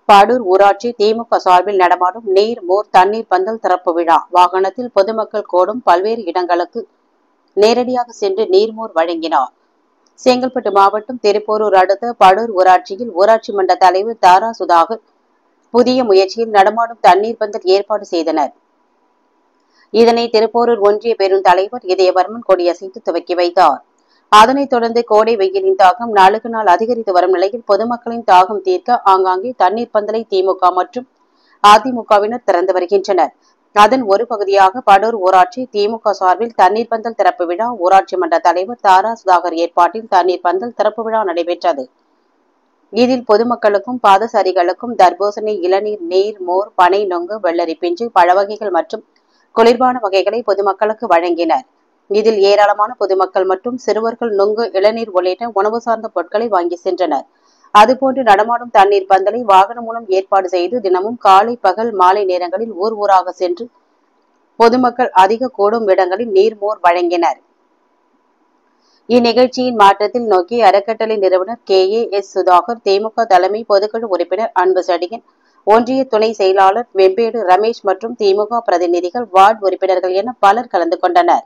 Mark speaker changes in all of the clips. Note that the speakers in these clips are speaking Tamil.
Speaker 1: பாடூர் ஊராட்சி திமுக சார்பில் நடமாடும் நீர் மோர் தண்ணீர் பந்தல் திறப்பு விழா வாகனத்தில் பொதுமக்கள் கோடும் பல்வேறு இடங்களுக்கு நேரடியாக சென்று நீர்மோர் வழங்கினார் செங்கல்பட்டு மாவட்டம் திருப்போரூர் அடுத்த படூர் ஊராட்சியில் ஊராட்சி மன்ற தலைவர் தாரா சுதாகர் புதிய முயற்சியில் நடமாடும் தண்ணீர் பந்தல் ஏற்பாடு செய்தனர் இதனை திருப்போரூர் ஒன்றிய பெருந்தலைவர் இதயவர்மன் கொடியசைத்து துவக்கி வைத்தார் அதனைத் தொடர்ந்து கோடை வெயிலின் தாக்கம் நாளுக்கு நாள் அதிகரித்து வரும் நிலையில் பொதுமக்களின் தாகம் தீர்க்க ஆங்காங்கே தண்ணீர் பந்தலை திமுக மற்றும் அதிமுகவினர் திறந்து வருகின்றனர் அதன் ஒரு பகுதியாக படூர் ஊராட்சி திமுக சார்பில் தண்ணீர் பந்தல் திறப்பு விழா ஊராட்சி மன்ற தலைவர் தாரா சுதாகர் ஏற்பாட்டில் தண்ணீர் பந்தல் திறப்பு விழா நடைபெற்றது இதில் பொதுமக்களுக்கும் பாதசாரிகளுக்கும் தர்பூசணி இளநீர் நீர் மோர் பனை நொங்கு வெள்ளரி பிஞ்சு பழவகைகள் மற்றும் குளிர்பான வகைகளை பொதுமக்களுக்கு வழங்கினர் இதில் ஏராளமான பொதுமக்கள் மற்றும் சிறுவர்கள் நுங்கு இளநீர் உள்ளிட்ட உணவு சார்ந்த பொருட்களை வாங்கி சென்றனர் அதுபோன்று நடமாடும் தண்ணீர் பந்தலை வாகனம் மூலம் ஏற்பாடு செய்து தினமும் காலை பகல் மாலை நேரங்களில் ஊர் ஊராக சென்று பொதுமக்கள் அதிக கூடும் இடங்களில் நீர்மோர் வழங்கினர் இந்நிகழ்ச்சியின் மாற்றத்தில் நோக்கி அறக்கட்டளை நிறுவனர் K A S Sudhakar DMK தலைமை பொதுக்குழு உறுப்பினர் அன்பு சடிகன் ஒன்றிய துணை செயலாளர் வெம்பேடு ரமேஷ் மற்றும் திமுக பிரதிநிதிகள் வார்டு உறுப்பினர்கள் என பலர் கலந்து கொண்டனர்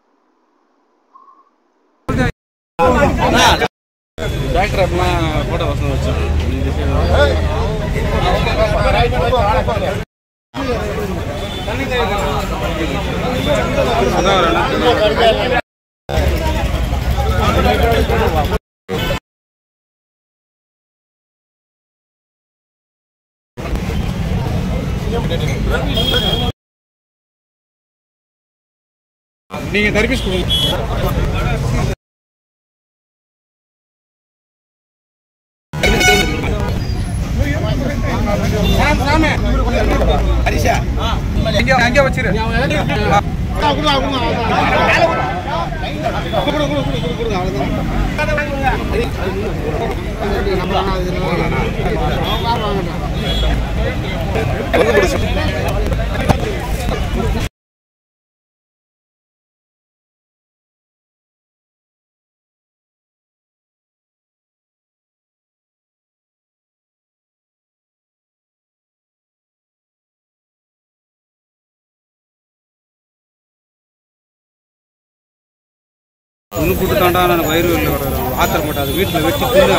Speaker 2: டாக்டர் அப்படிலாம் போட்ட வசனம் வச்சு அதான் ஒரு அண்ணா. நீங்க தர்பீஸ் கொடுங்க ஹரிஷா அங்கே அங்கே வச்சிரு ஒன்று போட்டு தாண்டா நான் வயிறு வெளில வர ஆத்திரம் போட்டு அது வீட்டில் வெட்டி தின்னு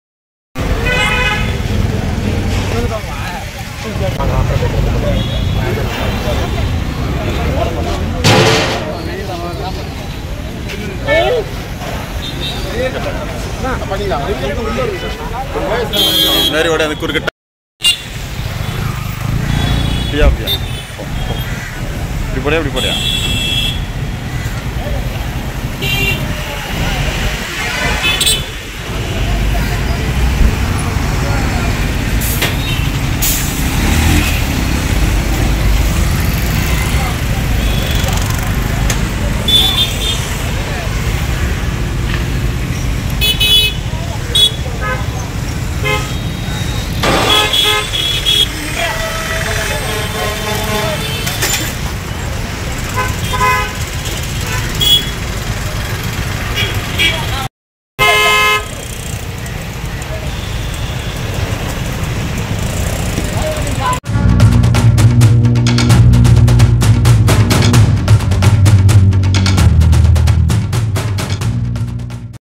Speaker 3: நேரி ஓட அந்த குறுக்கிட்ட அப்படியா அப்படியா இப்படி போடியா இப்படி போடியா